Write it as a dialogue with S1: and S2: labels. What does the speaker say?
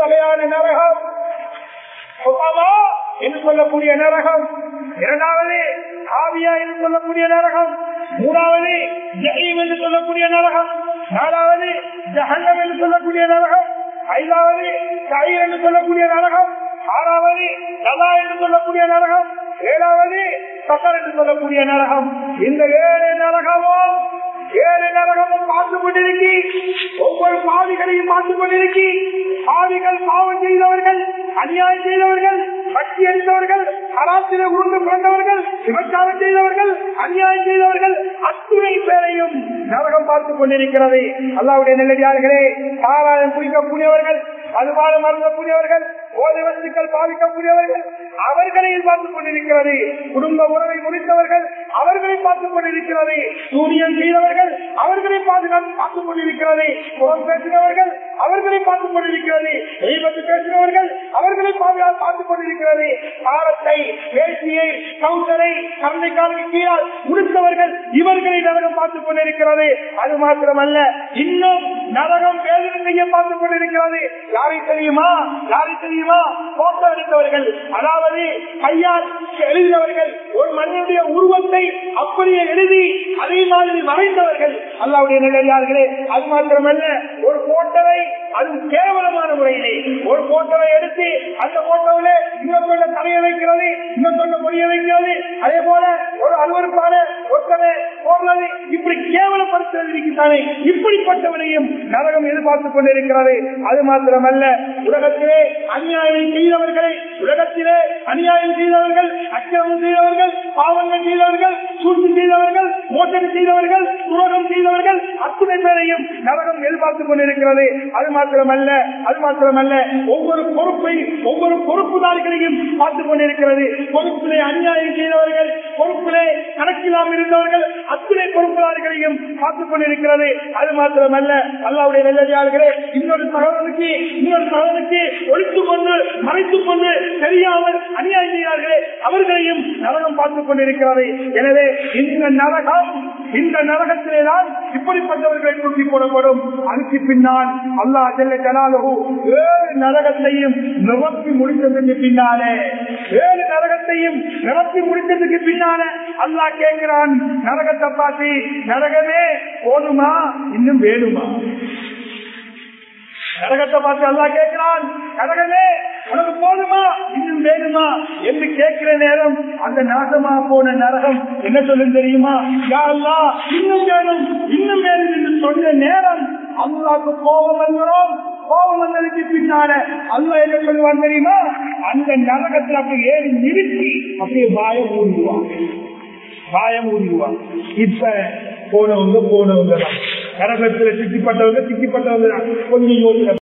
S1: வகையான நரகம் ஹுதமா என்று சொல்லக்கூடிய நரகம் இரண்டாவது ஆவியா என்று சொல்லக்கூடிய நரகம் மூணாவது ஜெயம் என்று சொல்லக்கூடிய நரகம் நாலாவது ஜஹன்னம் என்று சொல்லக்கூடிய நரகம் ஐந்தாவது கயிர் என்று சொல்லக்கூடிய நரகம் ஆறாவது கதா என்று சொல்லக்கூடிய நரகம் ஏழாவது சக்கர் என்று சொல்லக்கூடிய நரகம் இந்த ஏழு நரகமும் ஏழு நரகமும் பார்த்து கொண்டிருக்கி ஒவ்வொரு பாவிகளையும் பார்த்து கொண்டிருக்கி பாவிகள் பாவம் செய்தவர்கள் அநியாயம் செய்தவர்கள் பக்தி அளித்தவர்கள் அராத்திர உருண்டு பிறந்தவர்கள் விபச்சாரம் செய்தவர்கள் அநியாயம் செய்தவர்கள் அத்துணை பேரையும் நரகம் பார்த்துக் கொண்டிருக்கிறது அல்லாவுடைய நெல்லடியார்களே சாராயம் குடிக்கக்கூடியவர்கள் மதுபான மருந்தக்கூடியவர்கள் போதை வஸ்துக்கள் பாதிக்கக்கூடியவர்கள் அவர்களையும் பார்த்துக் கொண்டிருக்கிறது குடும்ப உறவை முடித்தவர்கள் அவர்களை பார்த்துக் கொண்டிருக்கிறது சூரியன் செய்தவர்கள் அவர்களை பாதுகாத்து பார்த்துக் கொண்டிருக்கிறது புறம் பேசினவர்கள் அவர்களை பார்த்துக் கொண்டிருக்கிறது தெய்வத்து பேசினவர்கள் அவர்களை பாதுகாத்து பார்த்துக் கொண்டிருக்கிறது பாரத்தை பேசியை கவுண்டரை கரண்டைக்காலுக்கு கீழால் முடித்தவர்கள் இவர்களை நரகம் பார்த்துக் கொண்டிருக்கிறது அது மாத்திரமல்ல இன்னும் நரகம் வேதனை செய்ய பார்த்துக் கொண்டிருக்கிறது யாரை தெரியுமா யாரை தெரியுமா போட்டோ எடுத்தவர்கள் அதாவது கையால் எழுதினவர்கள் ஒரு மனிதனுடைய உருவத்தை அப்படியே எழுதி அதே மாதிரி மறைந்தவர்கள் அல்லாவுடைய நிலையார்களே அது மாத்திரமல்ல ஒரு போட்டோவை அது கேவலமான முறையிலே ஒரு போட்டோவை எடுத்து அந்த போட்டோவில இன்னொருத்தோட தலையை வைக்கிறது இன்னொருத்தோட மொழியை வைக்கிறது அதே போல ஒரு அலுவலப்பான ஒருத்தனை போடுறது இப்படி கேவலப்படுத்துவது இருக்குதானே இப்படிப்பட்டவனையும் நரகம் எதிர்பார்த்துக் கொண்டிருக்கிறது அது மாத்திரமல்ல உலகத்திலே அநியாயம் செய்தவர்களை உலகத்திலே அநியாயம் செய்தவர்கள் அக்கிரமம் செய்தவர்கள் பாவங்கள் செய்தவர்கள் சூழ்ச்சி செய்தவர்கள் மோசடி செய்தவர்கள் துரோகம் செய்தவர்கள் அத்துணை பேரையும் நரகம் எதிர்பார்த்துக் கொண்டிருக்கிறது அது மாத்திரமல்ல அது மாத்திரமல்ல ஒவ்வொரு பொறுப்பை ஒவ்வொரு பொறுப்புதாரிகளையும் பார்த்துக் கொண்டிருக்கிறது பொறுப்பிலே அநியாயம் செய்தவர்கள் பொறுப்பிலே கணக்கில்லாமல் இருந்தவர்கள் அத்துணை பொறுப்புதாரிகளையும் பார்த்துக் கொண்டிருக்கிறது அது மாத்திரமல்ல அல்லாவுடைய நல்லதார்களே இன்னொரு சகோதரனுக்கு இன்னொரு சகோதரனுக்கு ஒழித்துக் கொண்டு மறைத்துக் கொண்டு தெரியாமல் அநியாயம் செய்கிறார்களே அவர்களையும் நரகம் பார்த்துக் கொண்டிருக்கிறது எனவே இந்த நரகம் இந்த நரகத்திலே தான் இப்படிப்பட்டவர்களை தூக்கி போடப்படும் அதுக்கு பின்னால் அல்லாஹ் ஜெல்ல ஜலாலுஹு ஏழு நரகத்தையும் நிரப்பி முடித்ததுக்கு பின்னாலே ஏழு நரகத்தையும் நிரப்பி முடித்ததுக்கு பின்னாலே அல்லாஹ் கேட்கிறான் நரகத்தை பார்த்து நரகமே போதுமா இன்னும் வேணுமா நரகத்தை பார்த்து அல்லா கேட்கிறான் நரகமே உனக்கு போதுமா இன்னும் வேணுமா என்று கேட்கிற நேரம் அந்த நாசமா போன நரகம் என்ன சொல்லும் தெரியுமா யா அல்லாஹ், இன்னும் வேணும் இன்னும் வேணும் என்று சொன்ன நேரம் அல்லாக்கு கோபம் வந்துடும் கோபம் வந்ததுக்கு பின்னால அல்லா என்ன சொல்லுவான் தெரியுமா அந்த நரகத்தில் அப்படி ஏறி நிறுத்தி அப்படியே பாயம் ஊடுவான் பாயம் ஊடுவான் இப்ப போனவங்க போனவங்க தான் நரகத்துல சிக்கிப்பட்டவங்க சிக்கிப்பட்டவங்க தான் கொஞ்சம் யோசனை